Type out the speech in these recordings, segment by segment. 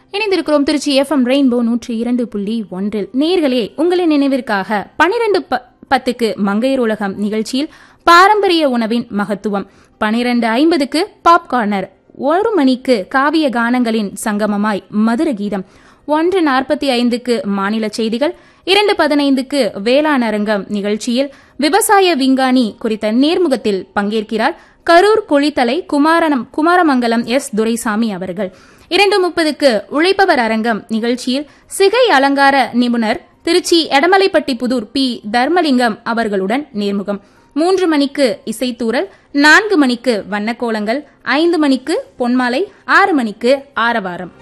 இணைந்திருக்கிறோம் Trichy FM rainbow நூற்றி இரண்டு புள்ளி ஒன்றில் நேர்களே உங்களின் நினைவிற்காக பனிரெண்டு பத்துக்கு மங்கையர் உலகம் நிகழ்ச்சியில் பாரம்பரிய உணவின் மகத்துவம் பனிரெண்டு ஐம்பதுக்கு பாப்கார்னர் ஒரு மணிக்கு காவிய கானங்களின் சங்கமமாய் மதுர கீதம் ஒன்று நாற்பத்தி ஐந்துக்கு மாநில செய்திகள் இரண்டு பதினைந்துக்கு வேளாண் அரங்கம் நிகழ்ச்சியில் விவசாய விஞ்ஞானி குறித்த நேர்முகத்தில் பங்கேற்கிறார் கரூர் குழித்தலை குமாரணம் குமாரமங்கலம் எஸ் துரைசாமி அவர்கள் இரண்டு முப்பதுக்கு உழைப்பவர் அரங்கம் நிகழ்ச்சியில் சிகை அலங்கார நிபுணர் திருச்சி எடமலைப்பட்டி புதூர் பி தர்மலிங்கம் அவர்களுடன் நேர்முகம் மூன்று மணிக்கு இசைத்தூரல் நான்கு மணிக்கு வண்ணக்கோலங்கள் ஐந்து மணிக்கு பொன்மாலை ஆறு மணிக்கு ஆரவாரம்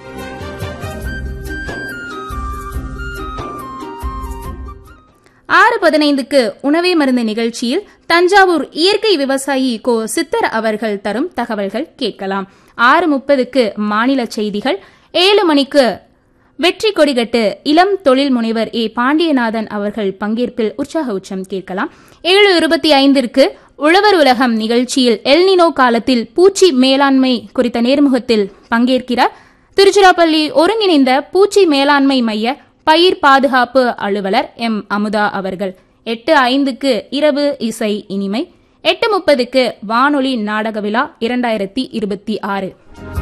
ஆறு பதினைந்துக்கு உணவே மருந்து நிகழ்ச்சியில் தஞ்சாவூர் இயற்கை விவசாயி கோ சித்தர் அவர்கள் தரும் தகவல்கள் கேட்கலாம் ஆறு முப்பதுக்கு மாநில செய்திகள் ஏழு மணிக்கு வெற்றி கொடிகட்டு இளம் தொழில் முனைவர் ஏ பாண்டியநாதன் அவர்கள் பங்கேற்பில் உற்சாக உச்சம் கேட்கலாம் ஏழு இருபத்தி ஐந்திற்கு உழவர் உலகம் நிகழ்ச்சியில் எல்னினோ காலத்தில் பூச்சி மேலாண்மை குறித்த நேர்முகத்தில் பங்கேற்கிறார் திருச்சிராப்பள்ளி ஒருங்கிணைந்த பூச்சி மேலாண்மை மைய பயிர் பாதுகாப்பு அலுவலர் எம் அமுதா அவர்கள் எட்டு ஐந்துக்கு இரவு இசை இனிமை எட்டு முப்பதுக்கு வானொலி நாடக விழா இரண்டாயிரத்தி இருபத்தி ஆறு